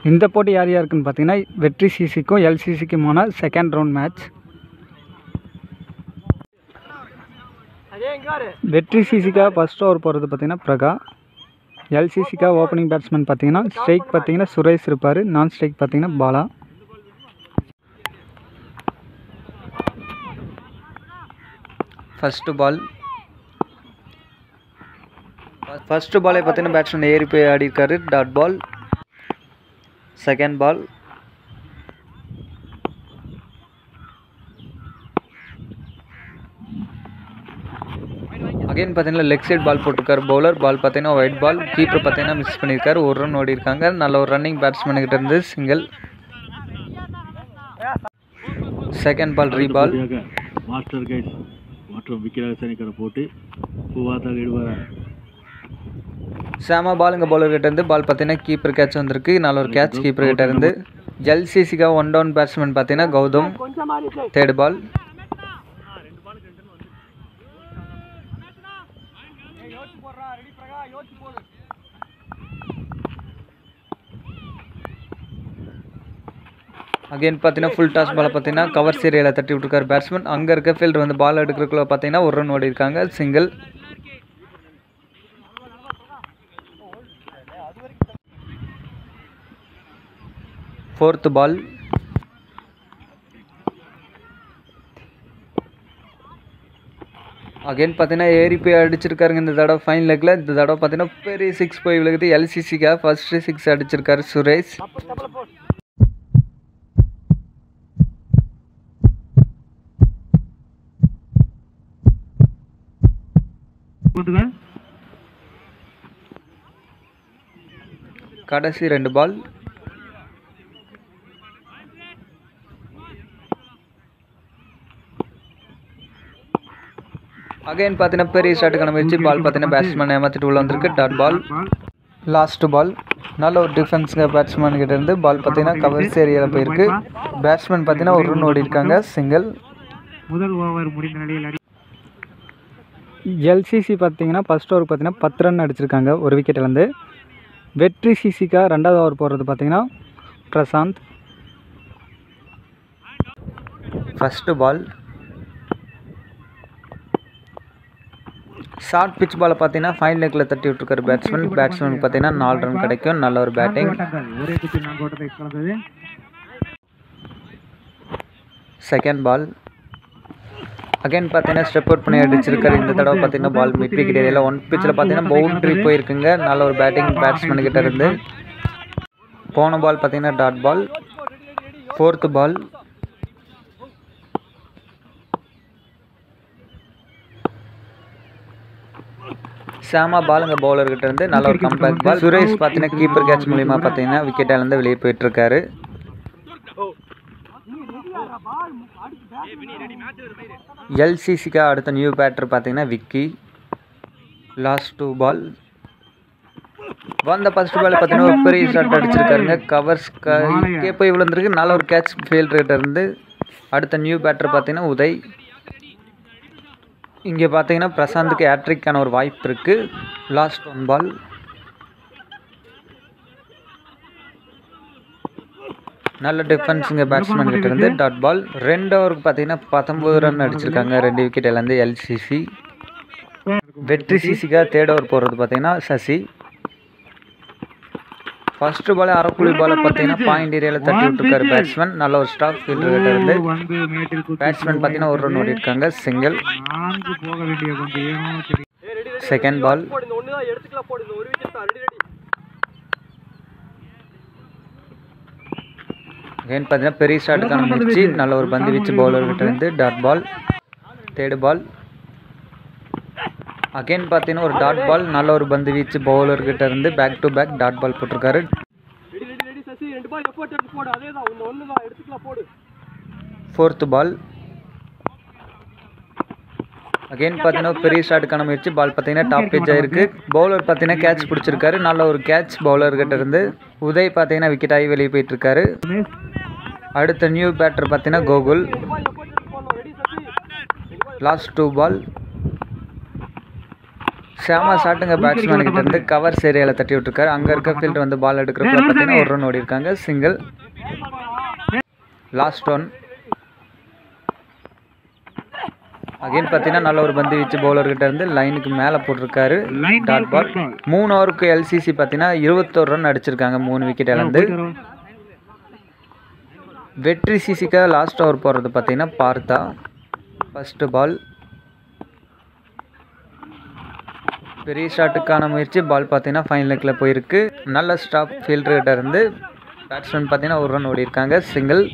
இந்த போட்டி யார் யாருக்குன்னு பார்த்தீங்கன்னா வெற்றி சிசிக்கும் எல்சிசிக்குமான செகண்ட் ரவுண்ட் மேட்ச் வெற்றி சிசிக்காக ஃபஸ்ட் ஓவர் போகிறது பார்த்தீங்கன்னா பிரகா எல்சிசிக்காக ஓப்பனிங் பேட்ஸ்மேன் பார்த்தீங்கன்னா ஸ்ட்ரைக் பார்த்தீங்கன்னா சுரேஷ் இருப்பார் நான் ஸ்ட்ரைக் பார்த்தீங்கன்னா பாலா ஃபஸ்ட்டு பால் ஃபஸ்ட்டு பாலே பார்த்தீங்கன்னா பேட்ஸ்மேன் ஏறி போய் ஆடி இருக்காரு dot ball second ball again பார்த்தீங்கன்னா லெக் சைட் பால் போட்டிருக்காரு பவுலர் பால் பார்த்தீங்கன்னா ஒயிட் பால் கீப்பர் பார்த்தீங்கன்னா மிஸ் பண்ணியிருக்காரு ஒரு ரன் ஓடி இருக்காங்க நல்ல ஒரு ரன்னிங் பேட்ஸ்மேனுக்கிட்ட இருந்து single second ball re ball master kites மற்றும் விக்கிரகசனிக்கிற போட்டு பூவாத்தால் இடுவார சேமா பாலுங்க பவுலர் கிட்ட இருந்து பால் பார்த்தீங்கன்னா கீப்பர் கேட்ச் வந்திருக்கு நல்ல ஒரு கேட்ச் கீப்பர் கிட்ட இருந்து எல்சிசிக்காக ஒன் டவுன் பேட்ஸ்மேன் பார்த்தீங்கன்னா கௌதம் தேர்ட் பால் அகைன் பார்த்தீங்கன்னா ஃபுல் டாஸ் பாலை பார்த்தீங்கன்னா கவர் ஏரியாவில் தட்டி விட்டுருக்காரு பேட்ஸ்மேன் அங்கே இருக்க ஃபீல்டர் வந்து பால் எடுக்கிறதுக்குள்ள பார்த்தீங்கன்னா ஒரு ரன் ஓடி இருக்காங்க சிங்கிள் ஃபோர்த்து பால் அகைன் பார்த்தீங்கன்னா ஏறி போய் அடிச்சிருக்காருங்க இந்த தடவை ஃபைன் லெக்கில் இந்த தடவை பார்த்தீங்கன்னா பெரிய சிக்ஸ் போய் விழுகுது எல்சிசிக்காக ஃபர்ஸ்ட் சிக்ஸ் அடிச்சிருக்காரு சுரேஷ் போட்டுங்க கடைசி ரெண்டு பால் அகைன் பார்த்தீங்கன்னா பெரிய ஷாட்டுக்கு அனுப்பிச்சு பால் பார்த்தீங்கன்னா பேட்ஸ்மேன் ஏமாத்திட்டு உள்ள வந்திருக்கு டாட் பால் லாஸ்ட் பால் நல்ல ஒரு டிஃபென்ஸுங்க பேட்ஸ்மேன் கிட்ட இருந்து பால் பார்த்தீங்கன்னா கவர்ஸ் ஏரியாவில் போயிருக்கு பேட்ஸ்மேன் பார்த்தீங்கன்னா ஒரு ரன் ஓடி இருக்காங்க சிங்கிள் முதல் ஓவர் முடிந்த நிலையில் அடி எல்சிசி பார்த்தீங்கன்னா ஃபஸ்ட் ஓவர் பார்த்தீங்கன்னா பத்து ரன் அடிச்சிருக்காங்க ஒரு விக்கெட்லேருந்து வெற்றி சிசிக்காக ரெண்டாவது ஓவர் போடுறது பார்த்தீங்கன்னா Prashanth first ball short pitch பாலை பார்த்தீங்கன்னா ஃபைன் லெக்கில் தட்டி விட்டுருக்காரு பேட்ஸ்மேன் பேட்ஸ்மேனுக்கு பார்த்தீங்கன்னா நாலு ரன் கிடைக்கும் நல்ல ஒரு பேட்டிங் ஓட்டங்கள் ஒரே குச்சி நான்கு ஓட்டத்தை கலந்தது செகண்ட் பால் அகைன் பார்த்தீங்கன்னா ஸ்டெப் அவுட் பண்ணி அடிச்சிருக்காரு இந்த தடவை பார்த்தீங்கன்னா பால் மிட் விக்கெட் ஏரியாவில் ஒன் பிச்சில் பார்த்தீங்கன்னா பவுண்டரி போயிருக்குங்க நல்ல ஒரு பேட்டிங் பேட்ஸ்மேன் கிட்ட இருந்து போன பால் பார்த்தீங்கன்னா டாட் பால் ஃபோர்த்து பால் சாமா பாலுங்க பவுலர் கிட்ட இருந்து நல்ல ஒரு கம்பேக் பால் சுரேஷ் பார்த்தீங்கன்னா கீப்பர் கேட்ச் மூலியமா பார்த்தீங்கன்னா விக்கெட் இழந்து வெளியே போயிட்டு இருக்காரு எல்சிசிக்கு அடுத்த நியூ பேட்டர் பார்த்தீங்கன்னா விக்கி லாஸ்ட் டூ பால் வந்த ஃபர்ஸ்ட் பால் பார்த்தீங்கன்னா ஒரு பெரிய ஷாட் அடிச்சிருக்காருங்க கவர்ஸ் கே போய் விழுந்திருக்கு நல்ல ஒரு கேட்ச் ஃபீல்டர்கிட்ட இருந்து அடுத்த நியூ பேட்டர் பார்த்தீங்கன்னா உதய் இங்கே பார்த்தீங்கன்னா பிரசாந்துக்கு ஹேட்ரிக்கான ஒரு வாய்ப்பு இருக்குது லாஸ்ட் ஒன் பால் நல்ல டிஃபென்ஸுங்க பேட்ஸ்மேன் கிட்ட இருந்து டாட் பால் ரெண்டு ஓவருக்கு பார்த்தீங்கன்னா பத்தொம்பது ரன் அடிச்சிருக்காங்க ரெண்டு விக்கெட் இழந்து எல்சிசி வெற்றி சிசிக்காக தேர்ட் ஓவர் போடுறது பார்த்தீங்கன்னா சசி ஃபர்ஸ்ட் பால் அரைக்குழி பாலை பார்த்தீங்கன்னா பாயிண்ட் ஏரியாவில் தட்டி விட்டுருக்காரு பேட்ஸ்மேன் நல்ல ஒரு ஸ்டாக் ஃபீல்டர் கிட்ட இருந்து வந்து மேட்டில் குத்தி பேட்ஸ்மேன் பார்த்தீங்கன்னா ஒரு ரன் ஓடி இருக்காங்க சிங்கிள் நான்கு போக வேண்டிய கொஞ்சம் ஏனோ தெரியும் செகண்ட் பால் அகைன் பார்த்தீங்கன்னா பெரிய ஷாட்டுக்கான முயற்சி நல்ல ஒரு பந்து வீச்சு பவுலர் கிட்ட இருந்து dot ball third ball again பார்த்தீங்கன்னா ஒரு டாட் பால் நல்ல ஒரு பந்து வீச்சு பவுலர் கிட்ட இருந்து back to back dot ball போட்டிருக்காரு ஃபோர்த்து பால் அகைன் பார்த்தீங்கன்னா பெரிய ஷாட்டுக்கான முயற்சி பால் பார்த்தீங்கன்னா டாப் பேஜ் ஆயிருக்கு பவுலர் பார்த்தீங்கன்னா கேட்ச் பிடிச்சிருக்காரு நல்ல ஒரு கேட்ச் பவுலர் கிட்ட இருந்து உதய் பார்த்தீங்கன்னா விக்கெட் ஆகி வெளியே போயிட்டு இருக்காரு அடுத்த நியூ பேட்டர் பார்த்தீங்கன்னா Gokul last two ball same ஷாட்டுங்க பேட்ஸ்மேன் கிட்ட இருந்து கவர்ஸ் ஏரியாவில் தட்டி விட்டுருக்காரு அங்கே இருக்க ஃபீல்டர் வந்து பால் எடுக்கிறப்ப பார்த்தீங்கன்னா ஒரு ரன் ஓடி இருக்காங்க சிங்கிள் லாஸ்ட் ஒன் அகைன் பார்த்தீங்கன்னா நல்ல ஒரு பந்து வீச்சு பவுலர் கிட்ட இருந்து லைனுக்கு மேலே போட்டிருக்காரு லைன் டாட் பால் மூணு ஓவருக்கு எல்சிசி பார்த்தீங்கன்னா இருபத்தோரு ரன் அடிச்சிருக்காங்க மூணு விக்கெட் இழந்து வெற்றி சிசிக்காக லாஸ்ட் ஓவர் போடுறது பார்த்தீங்கன்னா பார்த்தா ஃபஸ்ட்டு பால் பெரிய ஷாட்டுக்கான முயற்சி பால் பார்த்தீங்கன்னா ஃபைன் லெக்கில் போயிருக்கு நல்ல ஸ்டாப் ஃபீல்டர்கிட்ட இருந்து பேட்ஸ்மேன் பார்த்தீங்கன்னா ஒரு ரன் ஓடி இருக்காங்க சிங்கிள்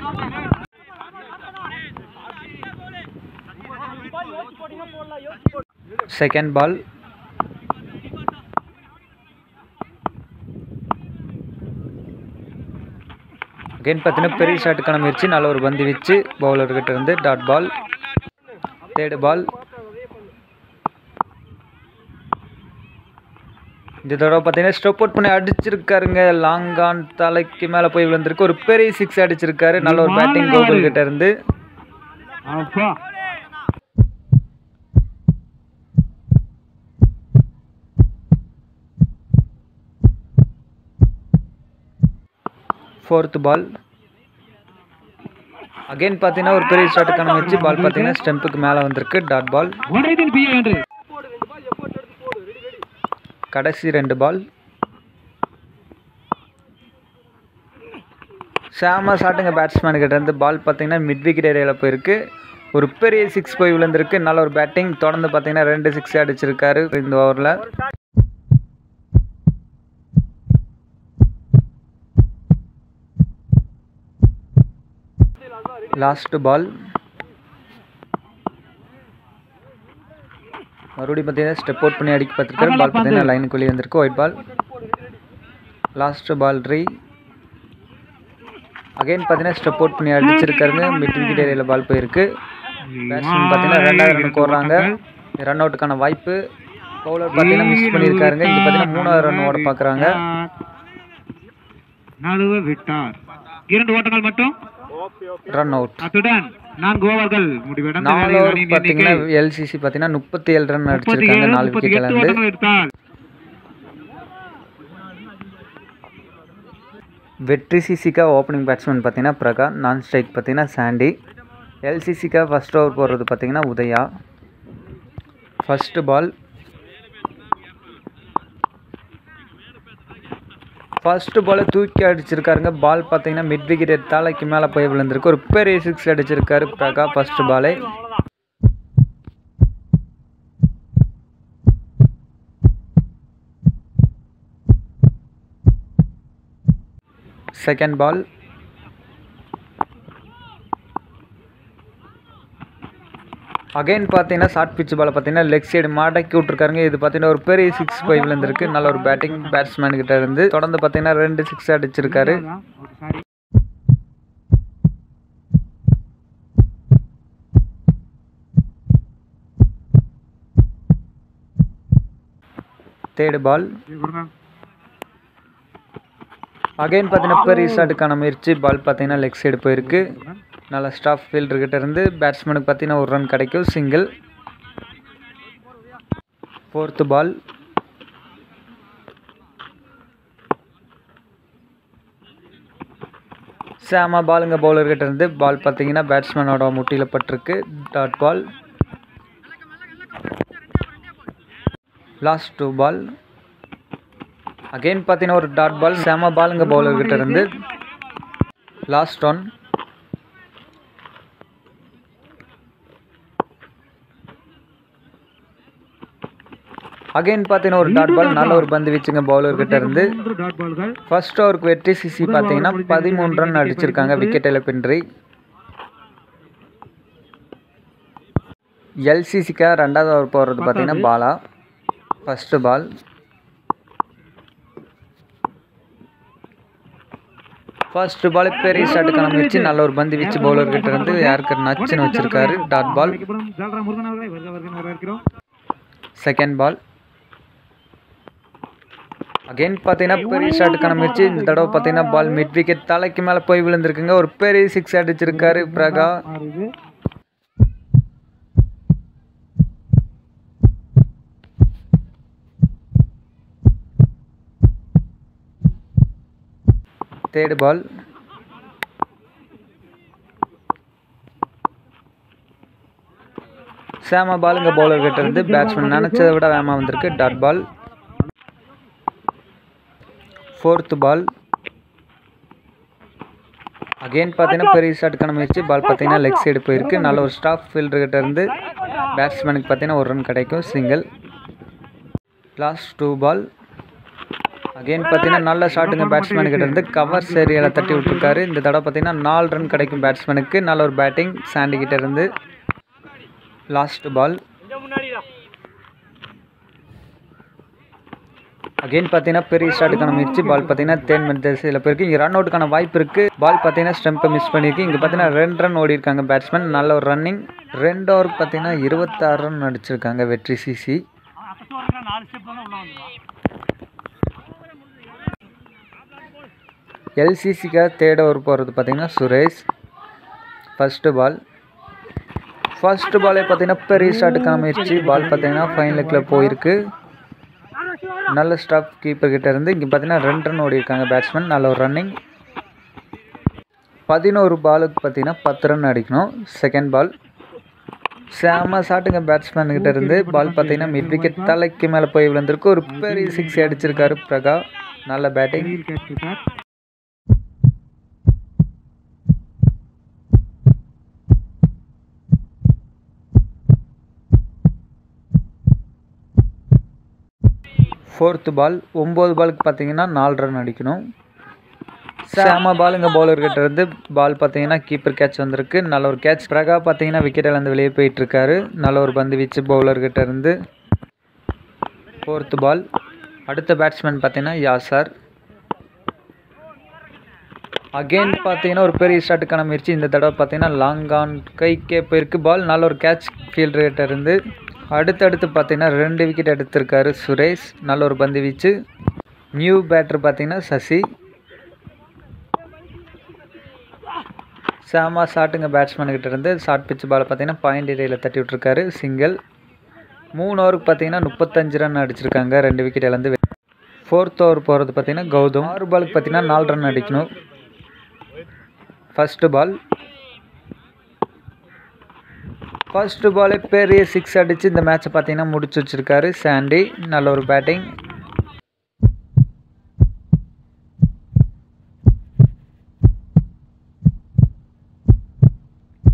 செகண்ட் பால் அகைன் பார்த்தீங்கன்னா பெரிய ஷாட்டுக்கான முயற்சி நல்ல ஒரு பந்து வச்சு பவுலர்கிட்ட இருந்து டாட் பால் தேர்டு பால் இந்த தடவை பார்த்தீங்கன்னா ஸ்டோப் அவுட் பண்ணி அடிச்சிருக்காருங்க லாங் ஆன் தலைக்கு மேலே போய் விழுந்திருக்கு ஒரு பெரிய சிக்ஸ் அடிச்சிருக்காரு நல்ல ஒரு பேட்டிங் கோகுல் கிட்ட இருந்து அப்பா ஃபோர்த் பால் அகைன் பார்த்தீங்கன்னா ஒரு பெரிய ஷாட்டுக்கான வச்சு பால் பார்த்தீங்கன்னா ஸ்டெம்புக்கு மேலே வந்திருக்கு டாட் பால் ஒன்றையதில் பிஏ என்று கடைசி ரெண்டு பால் ஷாமா ஷாட்டுங்க பேட்ஸ்மேன் கிட்ட இருந்து பால் பார்த்தீங்கன்னா மிட் விக்கெட் ஏரியாவில் போயிருக்கு ஒரு பெரிய சிக்ஸ் போய் விழுந்திருக்கு நல்ல ஒரு பேட்டிங் தொடர்ந்து பார்த்தீங்கன்னா ரெண்டு சிக்ஸ் அடிச்சிருக்காரு இந்த ஓவரில் லாஸ்ட் பால் மறுபடியும் பார்த்தீங்கன்னா ஸ்டெப் அவுட் பண்ணி அடிக்க பார்த்துருக்காரு பால் பார்த்தீங்கன்னா லைனுக்குள்ளேயே வந்திருக்கு wide ball last ball re again பார்த்தீங்கன்னா ஸ்டெப் அவுட் பண்ணி அடிச்சிருக்காருங்க மிட் விக்கெட் ஏரியாவில் பால் போயிருக்கு பேட்ஸ்மேன் பார்த்தீங்கன்னா ரெண்டாவது ரன் போடுறாங்க ரன் அவுட்டுக்கான வாய்ப்பு பவுலர் பார்த்தீங்கன்னா மிஸ் பண்ணியிருக்காருங்க இங்கே பார்த்தீங்கன்னா மூணாவது ரன் ஓட பார்க்குறாங்க நழுவ விட்டார் இரண்டு ஓட்டங்கள் மட்டும் ரன் அவுட் அத்துடன் நான்கு ஓவர்கள் முடிவடைந்த நாலு நிலையில் ஓவர் அணியின் பார்த்தீங்கன்னா எண்ணிக்கை எல்சிசி பார்த்தீங்கன்னா முப்பத்தி ஏழு ரன் முப்பத்தி அடிச்சிருக்காங்க ஏழு நாலு முப்பத்தி விக்கெட் எட்டு இழந்து ஓட்டங்கள் எடுத்தால் வெற்றி சிசிக்கா ஓப்பனிங் பேட்ஸ்மேன் பார்த்தீங்கன்னா பிரகா நான் ஸ்ட்ரைக் பார்த்தீங்கன்னா சாண்டி எல்சிசிக்கா ஃபர்ஸ்ட் ஓவர் போடுறது பார்த்தீங்கன்னா உதயா ஃபஸ்ட்டு பால் ஃபர்ஸ்ட் பாலை தூக்கி அடிச்சிருக்காருங்க பால் பார்த்தீங்கன்னா மிட் விக்கெட் தலைக்கு மேலே போய் விழுந்திருக்கு ஒரு பெரிய சிக்ஸ் அடிச்சிருக்காரு பிரகா ஃபர்ஸ்ட் பாலே செகண்ட் பால் அகைன் பார்த்தீங்கன்னா ஷார்ட் பிச் பால் பார்த்தீங்கன்னா லெக் சைடு மாடக்கி விட்ருக்காருங்க இது பார்த்தீங்கன்னா ஒரு பெரிய சிக்ஸ் போய் விழுந்திருக்கு நல்ல ஒரு பேட்டிங் பேட்ஸ்மேன் கிட்ட இருந்து தொடர்ந்து பார்த்தீங்கன்னா ரெண்டு சிக்ஸ் அடிச்சிருக்காரு சாரி தேர்டு பால் இவர்தான் அகைன் பார்த்தீங்கன்னா பெரிய ஷாட்டுக்கான முயற்சி பால் பார்த்தீங்கன்னா லெக் சைடு போயிருக்கு நல்ல ஸ்டாஃப் ஃபீல்டர்கிட்ட இருந்து பேட்ஸ்மேனுக்கு பார்த்தீங்கன்னா ஒரு ரன் கிடைக்கும் சிங்கிள் ஃபோர்த்து பால் சேமா பாலுங்க பவுலர்கிட்ட இருந்து பால் பார்த்தீங்கன்னா பேட்ஸ்மேனோட முட்டியில் பட்டிருக்கு dot ball last two ball again பார்த்தீங்கன்னா ஒரு டாட் பால் சேம பாலுங்க பவுலர்கிட்ட இருந்து லாஸ்ட் ஒன் அகைன் பார்த்தீங்கன்னா ஒரு டாட் பால் நல்ல ஒரு பந்து வீச்சுங்க பவுலர் கிட்ட இருந்து மூன்று டாட் பால்கள் ஃபர்ஸ்ட் ஓவருக்கு வெற்றி சிசி பார்த்தீங்கன்னா பதிமூணு ரன் அடிச்சிருக்காங்க விக்கெட் இழப்பின்றி எல்சிசிக்கா ரெண்டாவது ஓவர் போடுறது பார்த்தீங்கன்னா பாலா ஃபஸ்ட்டு பால் ஃபர்ஸ்ட் பால் பெரிய ஷாட்டுக்கான முயற்சி நல்ல ஒரு பந்து வீச்சு பவுலர் கிட்ட இருந்து யாருக்கு நச்சுன்னு வச்சிருக்காரு டாட் பால் அழைக்கப்படும் ஜால்ரா முருகன் அவர்களை வருக வருகன் வரவேற்கிறோம் செகண்ட் பால் அகைன் பார்த்தீங்கன்னா பெரிய ஷாட்டுக்கான முயற்சி இந்த தடவை பார்த்தீங்கன்னா பால் மிட் விக்கெட் தலைக்கு மேலே போய் விழுந்திருக்குங்க ஒரு பெரிய சிக்ஸ் அடிச்சிருக்காரு பிரகா தேர்டு பால் சேம பாலுங்க பவுலர் கிட்ட இருந்து பேட்ஸ்மேன் நினச்சதை விட வேகமாக வந்திருக்கு dot ball fourth ball again பார்த்தீங்கன்னா பெரிய ஷாட்டுக்கான முயற்சி பால் பார்த்தீங்கன்னா லெக் சைடு போயிருக்கு நல்ல ஒரு ஸ்டாஃப் ஃபீல்டர் கிட்ட இருந்து பேட்ஸ்மேனுக்கு பார்த்தீங்கன்னா ஒரு ரன் கிடைக்கும் single last two ball again பார்த்தீங்கன்னா நல்ல ஷாட்டுங்க பேட்ஸ்மேன் கிட்ட இருந்து கவர் ஏரியாவில் தட்டி விட்டுருக்காரு இந்த தடவை பார்த்தீங்கன்னா நாலு ரன் கிடைக்கும் பேட்ஸ்மேனுக்கு நல்ல ஒரு பேட்டிங் சாண்டி கிட்ட இருந்து லாஸ்ட் பால் அகைன் பார்த்தீங்கன்னா பெரிய ஷாட்டுக்கான முயற்சி பால் பார்த்தீங்கன்னா தேன் மணி திசையில் போயிருக்கு இங்கே ரன் அவுட்டுக்கான வாய்ப்பு இருக்குது பால் பார்த்தீங்கன்னா ஸ்டெம்பை மிஸ் பண்ணியிருக்கு இங்கே பார்த்தீங்கன்னா ரெண்டு ரன் ஓடி இருக்காங்க பேட்ஸ்மேன் நல்ல ஒரு ரன்னிங் ரெண்டு ஓவருக்கு பார்த்தீங்கன்னா இருபத்தாறு ரன் அடிச்சிருக்காங்க வெற்றி சிசி எல்சிசிக்காக தேர்ட் ஓவர் போகிறது பார்த்தீங்கன்னா சுரேஷ் ஃபஸ்ட்டு பால் ஃபர்ஸ்ட் பாலே பார்த்தீங்கன்னா பெரிய ஷாட்டுக்கான முயற்சி பால் பார்த்தீங்கன்னா ஃபைன் லெக்கில் போயிருக்கு நல்ல ஸ்டாப் கீப்பர் கிட்ட இருந்து இங்கே பார்த்தீங்கன்னா ரெண்டு ரன் ஓடி இருக்காங்க பேட்ஸ்மேன் நல்ல ஒரு ரன்னிங் பதினோரு பாலுக்கு பார்த்தீங்கன்னா பத்து ரன் அடிக்கணும் செகண்ட் பால் செம ஷாட்டுங்க பேட்ஸ்மேன் கிட்ட இருந்து பால் பார்த்தீங்கன்னா மிட் விக்கெட் தலைக்கு மேலே போய் விழுந்திருக்கு ஒரு பெரிய சிக்ஸ் அடிச்சிருக்காரு பிரகா நல்ல batting Field catch sir fourth ball ஒம்பது பாலுக்கு பார்த்தீங்கன்னா நாலு ரன் அடிக்கணும் சேம பாலுங்க பவுலர் கிட்ட இருந்து பால் பார்த்தீங்கன்னா கீப்பர் கேட்ச் வந்திருக்கு நல்ல ஒரு கேட்ச் பிரகா பார்த்தீங்கன்னா விக்கெட் இழந்து வெளியே போயிட்டு இருக்காரு நல்ல ஒரு பந்து வீச்சு பவுலர் கிட்ட இருந்து ஃபோர்த்து பால் அடுத்த பேட்ஸ்மேன் பார்த்தீங்கன்னா யாசார் அகெயின் பார்த்தீங்கன்னா ஒரு பெரிய ஷாட்டுக்கான முயற்சி இந்த தடவை பார்த்தீங்கன்னா லாங் ஆன் கைக்கே போயிருக்கு பால் நல்ல ஒரு கேட்ச் ஃபீல்டர் கிட்ட இருந்து அடுத்தடுத்து பார்த்தீங்கன்னா ரெண்டு விக்கெட் எடுத்திருக்காரு சுரேஷ் நல்ல ஒரு பந்து வீச்சு நியூ பேட்டர் பார்த்தீங்கன்னா சசி சாமா ஷாட்டுங்க பேட்ஸ்மேன் கிட்ட இருந்து ஷார்ட் பிச் பால் பார்த்தீங்கன்னா பாயிண்ட் ஏரியாவில் தட்டி விட்டுருக்காரு சிங்கிள் மூணு ஓவருக்கு பார்த்தீங்கன்னா முப்பத்தஞ்சு ரன் அடிச்சிருக்காங்க ரெண்டு விக்கெட் இழந்து ஃபோர்த் ஓவர் போகிறது பார்த்தீங்கன்னா கௌதம் ஆறு பாலுக்கு பார்த்தீங்கன்னா நாலு ரன் அடிக்கணும் ஃபஸ்ட்டு பால் ஃபர்ஸ்ட் பாலே பெரிய சிக்ஸ் அடித்து இந்த மேட்ச்சை பார்த்தீங்கன்னா முடிச்சு வச்சிருக்காரு சாண்டி நல்ல ஒரு பேட்டிங்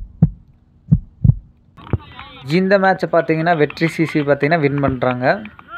இந்த மேட்ச்சை பார்த்தீங்கன்னா வெற்றி சிசி பார்த்தீங்கன்னா வின் பண்ணுறாங்க